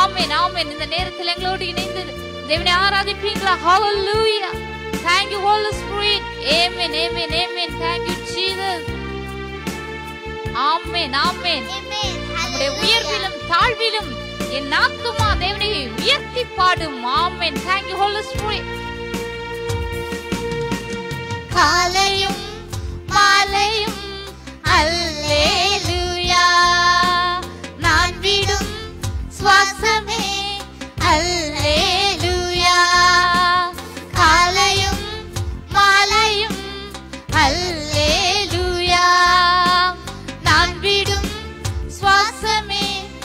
ஆமென் ஆமென் இந்த நேரத்தில் எங்களோடு இணைந்து தேவனை ஆராதிப்பீங்களா ஹalleluya thank you holy spirit amen amen amen thank you jesus amen amen Amen. நம்முடைய Hallelujah. உயர்விலும் தாழ்விலும் என் ஆத்துமா தேவனை உயர்த்தி பாடும் ஆமென் thank you holy spirit காலையும் மாலையும் அல்லேலூயா நான் விடும் சுவாசமே அல்லேலூயா காலையும் மாலையும் அல்லேலூயா நான் விடும் சுவாசமே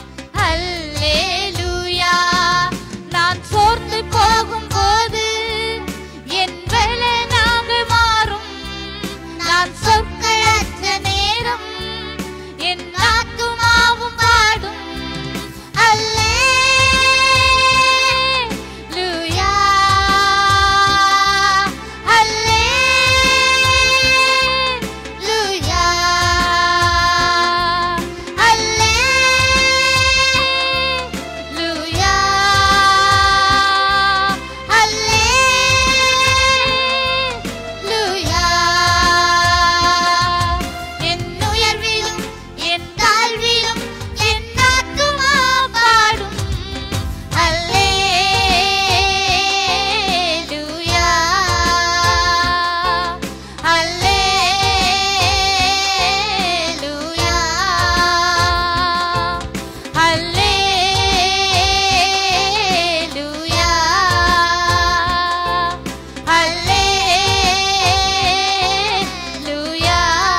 அல்லேலூயா நான் சோர்ந்து போகும்போது என் பலனாக மாறும் நான் சொற்களற்ற நேரம் என் ஆத்துமாவும் பாடும் அல்லேலூயா அல்லேலூயா அல்லேலூயா அல்லேலூயா என் உயர்விலும் என் தாழ்விலும் என் ஆத்துமா பாடும் அல்லேலூயா அல்லேலூயா அல்லேலூயா அல்லேலூயா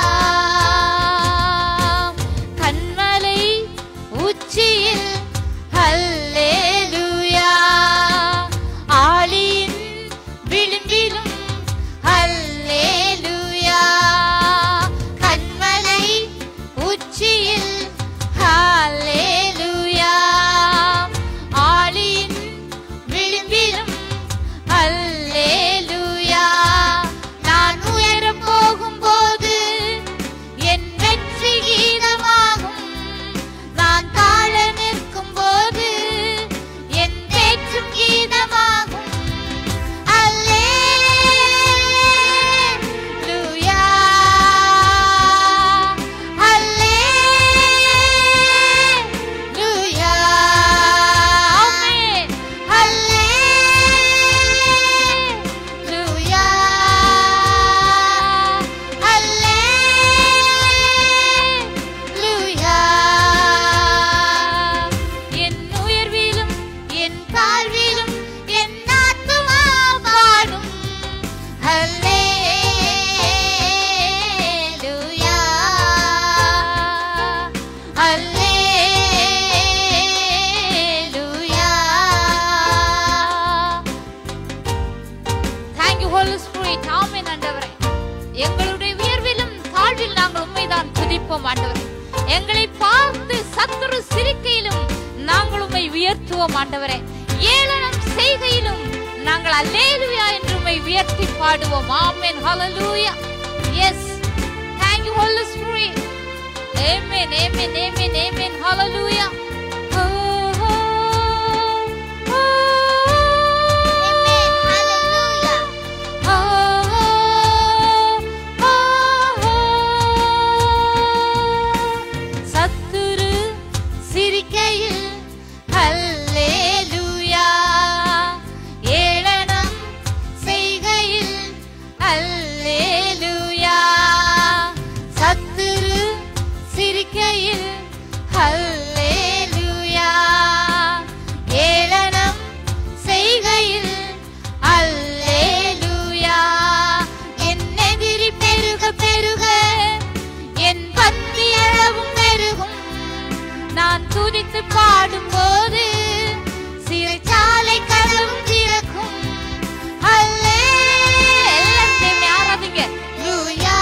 கண்மலை உச்சியில் அல்லேலூயா ஆளியின் விளிம்பிலும் அல்லேலூயா கண்மலை உச்சியில் அல்லேலூயா ஆளியின் விளிம்பிலும் அல்லேலூயா நான் உயரப் போகும்போது என் வெற்றி கீதமாகும் நான் தாழ நிற்கும் போது என் பேச்சும் கீதமாகும் அல்லேலூயா அல்லேலூயா ஆமென். அல்லேலூயா அல்லேலூயா என் உயர்விலும் என் தாழ்விலும் என் ஆத்துமா பாடும் அல்லேலூயா அல்லேலூயா Thank you, Holy Spirit. ஆமென் ஆண்டவரே எங்களுடைய உயர்விலும் தாழ்வில் நாங்கள் உண்மைதான் துதிப்போம் ஆண்டவரே எங்களை பார்த்து சத்துரு சிரிக்கையிலும் நாங்கள் உம்மை உயர்த்துவோம் ஆண்டவரே ஏளனம் செய்கையிலும் நாங்கள் அல்லேலுயா என்று உம்மை உயர்த்தி பாடுவோம் ஆமென் ஹalleluya yes thank you holy spirit amen amen amen amen hallelujah oh, oh, oh, Amen. Hallelujah. சத்துரு சிரிக்கையில் அல்லேலூயா ஏளனம் செய்கையில் அல்லேலூயா சத்துரு சிரிக்கையில் அல்லேலூயா ஏளனம் செய்கையில் அல்லேலூயா என் எதிரி பெருக பெருக என் பந்தி அளவும் பெருகும் நான் துதித்து பாடும்போது சிறைச்சாலை கதவும் திறக்கும் அல்லே எல்லாம் தேவனை ஆராதிங்க லூயா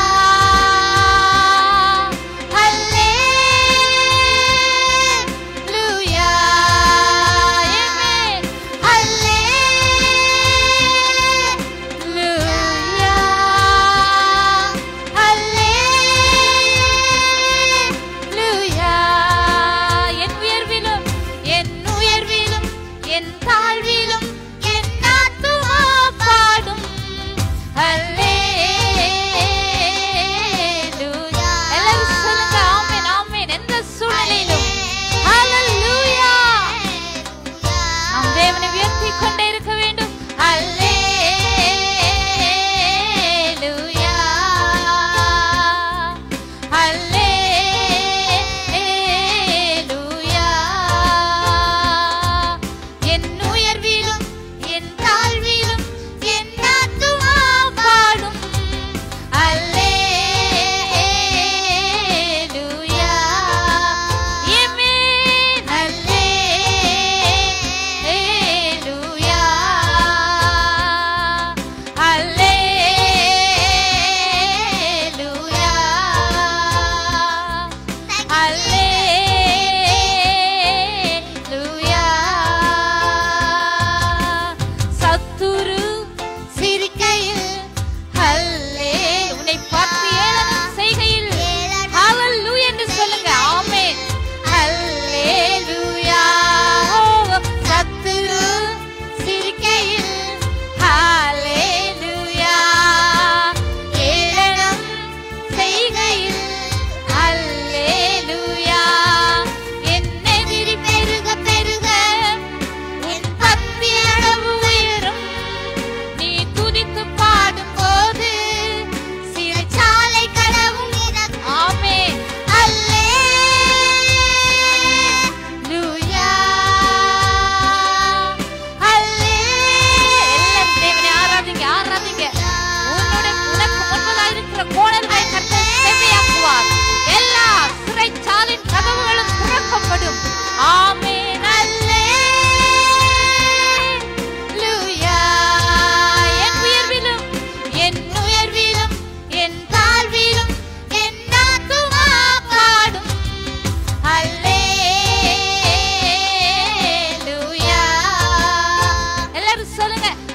அல்லேலூயா Amen. அல்லேலூயா அல்லேலூயா என் உயர்விலும் என் உயர் சொல்லுங்க